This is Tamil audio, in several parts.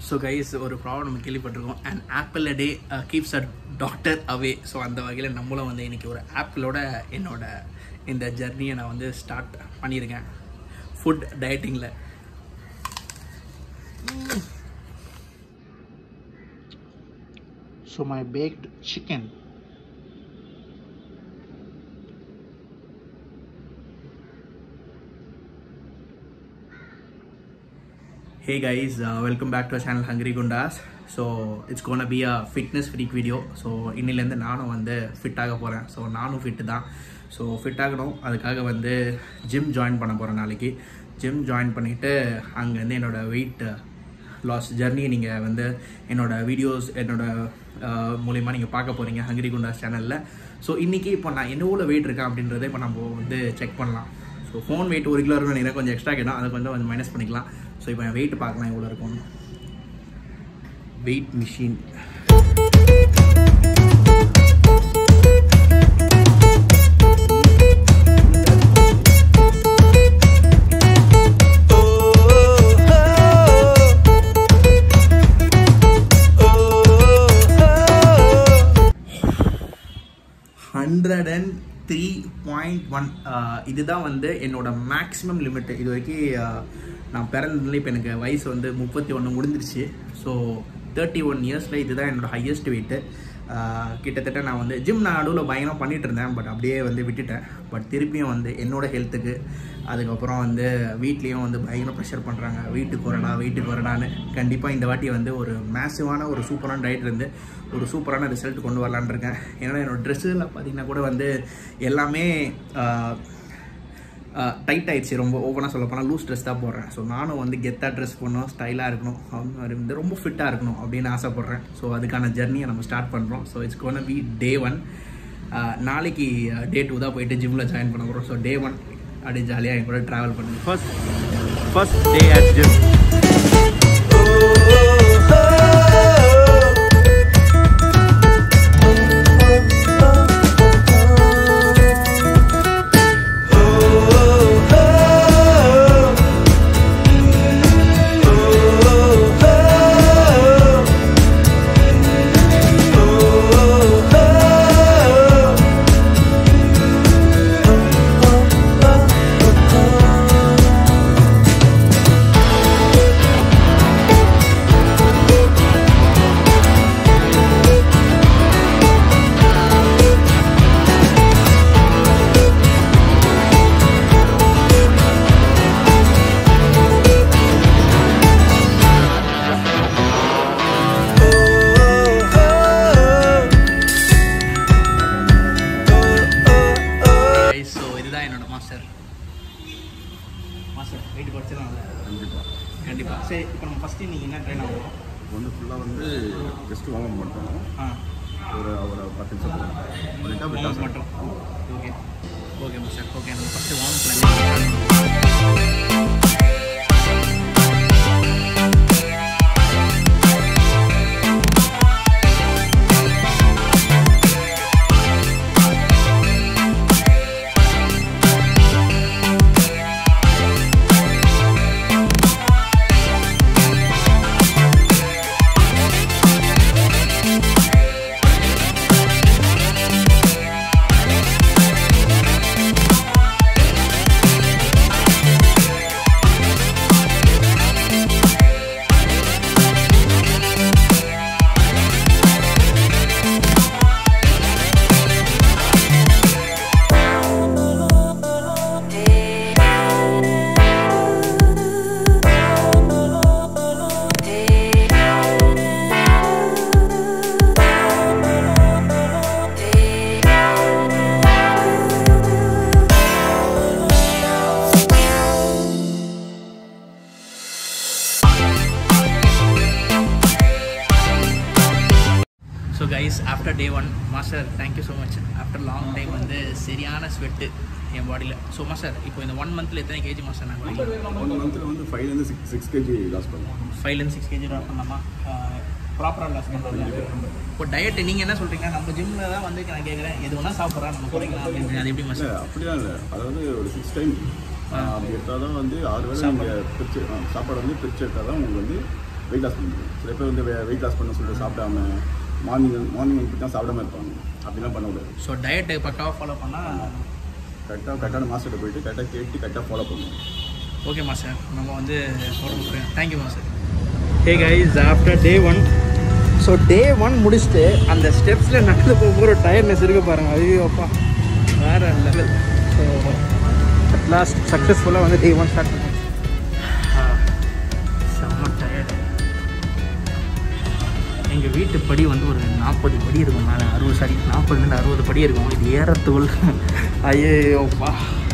ஸோ கைஸ் ஒரு ப்ராப்ளம் நம்ம கேள்விப்பட்டிருக்கோம் and apple day keeps a doctor away so அந்த வகையில் நம்மளும் வந்து இன்றைக்கி ஒரு ஆப்பிளோட என்னோட இந்த ஜர்னியை நான் வந்து ஸ்டார்ட் பண்ணியிருக்கேன் ஃபுட் டயட்டிங்கில் so my baked chicken Hey guys, uh, welcome back to our channel Hungry Gundas. So it's gonna be a fitness freak video so இன்னிலேருந்து நானும் வந்து ஃபிட் ஆக போகிறேன் ஸோ நானும் ஃபிட்டு தான் ஸோ ஃபிட் ஆகணும் அதுக்காக வந்து ஜிம் ஜாயின் பண்ண போகிறேன் நாளைக்கு ஜிம் ஜாயின் பண்ணிவிட்டு அங்கேருந்து என்னோடய வெயிட் லாஸ் ஜர்னி நீங்கள் வந்து என்னோடய வீடியோஸ் என்னோடய மூலிமா நீங்கள் பார்க்க போகிறீங்க ஹங்கிரி குண்டாஸ் சேனலில் ஸோ இன்றைக்கி இப்போ நான் எவ்வளோ வெயிட் இருக்கேன் அப்படின்றத இப்போ நம்ம வந்து செக் பண்ணலாம் ஸோ ஃபோன் வெயிட் ஒரு கிலோ இருக்கும் நினைக்கிறேன் கொஞ்சம் எக்ஸ்ட்ரா கேட்டோம் அதை கொஞ்சம் கொஞ்சம் மைனஸ் பண்ணிக்கலாம் ஸோ இப்போ என் வெயிட் பார்க்கலாம் எவ்வளோ இருக்கும் weight machine hundred and three point one இதுதான் வந்து என்னோட மேக்ஸிமம் லிமிட் இது வரைக்கும் uh, நான் பிறந்ததுல இப்போ எனக்கு வயசு வந்து முப்பத்தி ஒன்று முடிஞ்சிருச்சு ஸோ தேர்ட்டி ஒன் இயர்ஸில் இதுதான் என்னோட ஹையஸ்ட் வெயிட்டு கிட்டத்தட்ட நான் வந்து ஜிம் நான் நடுவில் பயங்கரம் பண்ணிட்டு இருந்தேன் பட் அப்படியே வந்து விட்டுட்டேன் பட் திருப்பியும் வந்து என்னோட ஹெல்த்துக்கு அதுக்கப்புறம் வந்து வீட்லேயும் வந்து பயங்கர ப்ரெஷர் பண்ணுறாங்க வீட்டுக்கு வரடா வீட்டுக்கு வரடான்னு கண்டிப்பாக இந்த வாட்டி வந்து ஒரு மேசிவான ஒரு சூப்பரான டயட் இருந்து ஒரு சூப்பரான ரிசல்ட் கொண்டு வரலான்னு இருக்கேன் ஏன்னா என்னோடய ட்ரெஸ்ஸில் பார்த்தீங்கன்னா கூட வந்து எல்லாமே டைட் ஆயிடுச்சு ரொம்ப ஓப்பனாக சொல்ல போனால் லூஸ் ட்ரெஸ் தான் போடுறேன் ஸோ நானும் வந்து கெத்தாக ட்ரெஸ் பண்ணணும் ஸ்டைலாக இருக்கணும் அந்த மாதிரி வந்து ரொம்ப ஃபிட்டாக இருக்கணும் அப்படின்னு ஆசைப்பட்றேன் ஸோ அதுக்கான ஜர்னியை நம்ம ஸ்டார்ட் பண்ணுறோம் so it's gonna be day one நாளைக்கு டே டூ தான் போயிட்டு ஜிம்மில் ஜாயின் பண்ண போகிறோம் ஸோ டே ஒன் அப்படியே ஜாலியாக என் கூட ட்ராவல் பண்ணுங்க first first day at gym so இதுதான் என்னோட மாஸ்டர் மாஸ்டர் வெயிட் குறைச்சிடலாம்ல கண்டிப்பாக கண்டிப்பாக சரி இப்போ நம்ம ஃபஸ்ட்டு நீங்கள் என்ன ட்ரெயின் ஆகும் இப்போ வந்து ஃபுல்லாக வந்து ஜஸ்ட் வார்ம் அப் பண்ணுறோம் ஆ ஒரு ஒரு பத்து நிமிஷம் போகும் பண்ணிட்டா வார்ம் விட்டாசம் மட்டும் ஓகே ஓகே மாஸ்டர் ஓகே நம்ம ஃபஸ்ட்டு வார்ம் பண்ணி so guys after day one master thank you so much after long time வந்து சரியான ஸ்வெட்டு என் பாடியில் ஸோ மாஸ்டர் இப்போ இந்த ஒன் மந்த்தில் எத்தனை கேஜி மாஸ்டர் நான் குறைக்கலாம் ஒன் மந்த்தில் வந்து ஃபைவ்லேருந்து சிக்ஸ் சிக்ஸ் கேஜி லாஸ் பண்ணலாம் ஃபைவ்லேருந்து சிக்ஸ் கேஜி ட்ராப் பண்ணலாமா ப்ராப்பராக லாஸ் பண்ணுறது இப்போ டயட் நீங்கள் என்ன சொல்கிறீங்க நம்ம ஜிம்மில் தான் வந்து நான் கேட்குறேன் எது வேணால் சாப்பிட்றேன் நம்ம குறைக்கலாம் அப்படின்னு அது எப்படி இல்லை மாஸ்டர் அப்படிலாம் இல்லை அதாவது ஒரு சிக்ஸ் டைம் அப்படி எடுத்தால் தான் வந்து ஆறு வேளை நீங்கள் பிரிச்சு ஆ, சாப்பாடு வந்து பிரிச்சு எடுத்தால் தான் உங்களுக்கு வந்து வெயிட் லாஸ் பண்ணுறது சில பேர் வந்து வெயிட் லாஸ் பண்ண சொல்லிட்டு சாப்பிடாம மார்னிங் மார்னிங் இப்படி தான் சாப்பிடாம இருப்பாங்க அப்படிலாம் பண்ணக்கூடாது ஸோ டயட்டை பக்காவாக ஃபாலோ பண்ணால் கரெக்டாக கரெக்டான மாஸ்டர்கிட்ட போயிட்டு கரெக்டாக கேட்டு கரெக்டாக ஃபாலோ பண்ணணும் ஓகே மாஸ்டர் நம்ம வந்து உடம்பு thank you master hey guys after day one so day one முடிச்சுட்டு அந்த ஸ்டெப்ஸில் நடந்து போகும்போது ஒரு டயர்னஸ் இருக்கு பாருங்க ஐயோ அப்பா வேற லெவல் ஸோ அட் லாஸ்ட் சக்ஸஸ்ஃபுல்லாக வந்து டே ஒன் ஸ்டார்ட் பண்ணேன் செம்ம டயர்டு எங்கள் வீட்டு படி வந்து ஒரு நாற்பது படி இருக்கும் மேலே அறுபது சாரி நாற்பதுலேருந்து அறுபது படி இருக்கும் இது ஏறத்துக்குள் ஐயோப்பா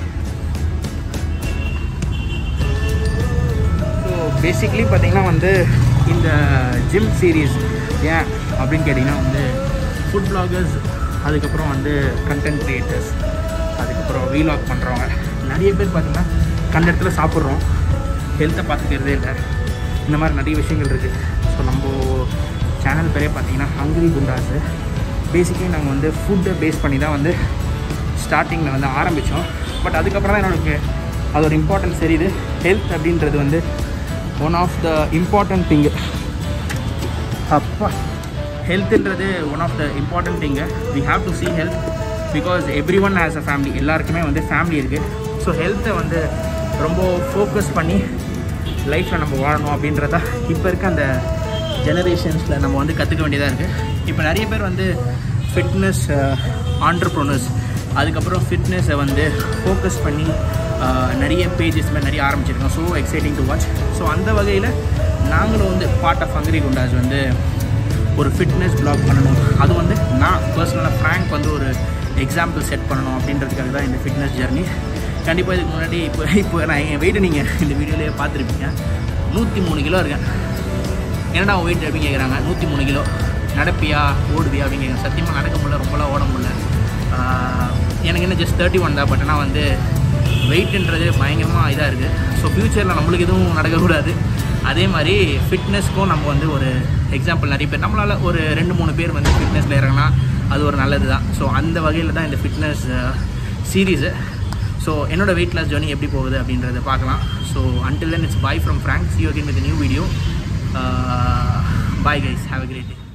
ஸோ பேசிக்லி பார்த்தீங்கன்னா வந்து இந்த ஜிம் சீரீஸ் ஏன் அப்படின்னு கேட்டிங்கன்னா வந்து ஃபுட் பிளாகர்ஸ் அதுக்கப்புறம் வந்து கண்டென்ட் க்ரியேட்டர்ஸ் அதுக்கப்புறம் வீலாக் பண்ணுறவங்க நிறைய பேர் பார்த்திங்கன்னா கண்ட இடத்துல சாப்பிட்றோம் ஹெல்த்தை பார்த்துக்கிறதே இல்லை இந்த மாதிரி நிறைய விஷயங்கள் இருக்குது ஸோ நம்ம சேனல் பேரே பார்த்தீங்கன்னா ஹங்கிரி குண்டாஸு பேசிக்கலி நாங்கள் வந்து ஃபுட்டை பேஸ் பண்ணி தான் வந்து ஸ்டார்டிங்கில் வந்து ஆரம்பித்தோம் பட் அதுக்கப்புறம் தான் எனக்கு அது ஒரு இம்பார்ட்டன்ஸ் தெரியுது ஹெல்த் அப்படின்றது வந்து one of the important thing அப்பா ஹெல்த்துன்றது one of the important thing we have to see health because every one has a family எல்லாருக்குமே வந்து ஃபேமிலி இருக்குது ஸோ ஹெல்த்தை வந்து ரொம்ப ஃபோக்கஸ் பண்ணி லைஃப்பில் நம்ம வாழணும் அப்படின்றத இப்போ இருக்க அந்த ஜெனரேஷன்ஸில் நம்ம வந்து கற்றுக்க வேண்டியதாக இருக்குது இப்போ நிறைய பேர் வந்து ஃபிட்னஸ் ஆண்டர்ப்ரோனர்ஸ் அதுக்கப்புறம் ஃபிட்னஸை வந்து ஃபோக்கஸ் பண்ணி ஆஹ், நிறைய பேஜஸ் மாதிரி நிறைய ஆரம்பிச்சிருக்கோம் so exciting to watch so அந்த வகையில் நாங்களும் வந்து பார்ட் ஆஃப் ஹங்கரி குண்டாஸ் வந்து ஒரு ஃபிட்னஸ் பிளாக் பண்ணணும் அது வந்து நான் பர்சனலாக ஃப்ராங்க் வந்து ஒரு எக்ஸாம்பிள் செட் பண்ணணும் அப்படின்றதுக்காக தான் இந்த ஃபிட்னஸ் ஜர்னி கண்டிப்பாக இதுக்கு முன்னாடி இப்போ இப்போ நான் என் வெயிட்டு நீங்கள் இந்த வீடியோலேயே பார்த்துருப்பீங்க நூற்றி மூணு கிலோ இருக்கேன் என்னடா உன் வெயிட் அப்படின்னு கேட்குறாங்க நூற்றி மூணு கிலோ நடப்பியா ஓடுவியா அப்படின்னு கேட்குறாங்க சத்தியமாக நடக்க முடியல ரொம்பலாம் ஓட முடியல ஆஹ் எனக்கு என்ன ஜஸ்ட் தேர்ட்டி ஒன் தான் பட் ஆனால் வந்து வெயிட்ன்றது பயங்கரமாக இதாக இருக்குது ஸோ ஃப்யூச்சரில் நம்மளுக்கு எதுவும் நடக்கக்கூடாது அதே மாதிரி ஃபிட்னஸ்க்கும் நம்ம வந்து ஒரு எக்ஸாம்பிள் நிறைய பேர் நம்மளால் ஒரு ரெண்டு மூணு பேர் வந்து ஃபிட்னஸில் இறங்கினா அது ஒரு நல்லது தான் ஸோ அந்த வகையில் தான் இந்த ஃபிட்னஸ் சீரீஸு ஸோ என்னோட வெயிட் லாஸ் ஜர்னி எப்படி போகுது அப்படின்றத பார்க்கலாம் so until then it's bye from Frank see you again with new video bye guys have a great day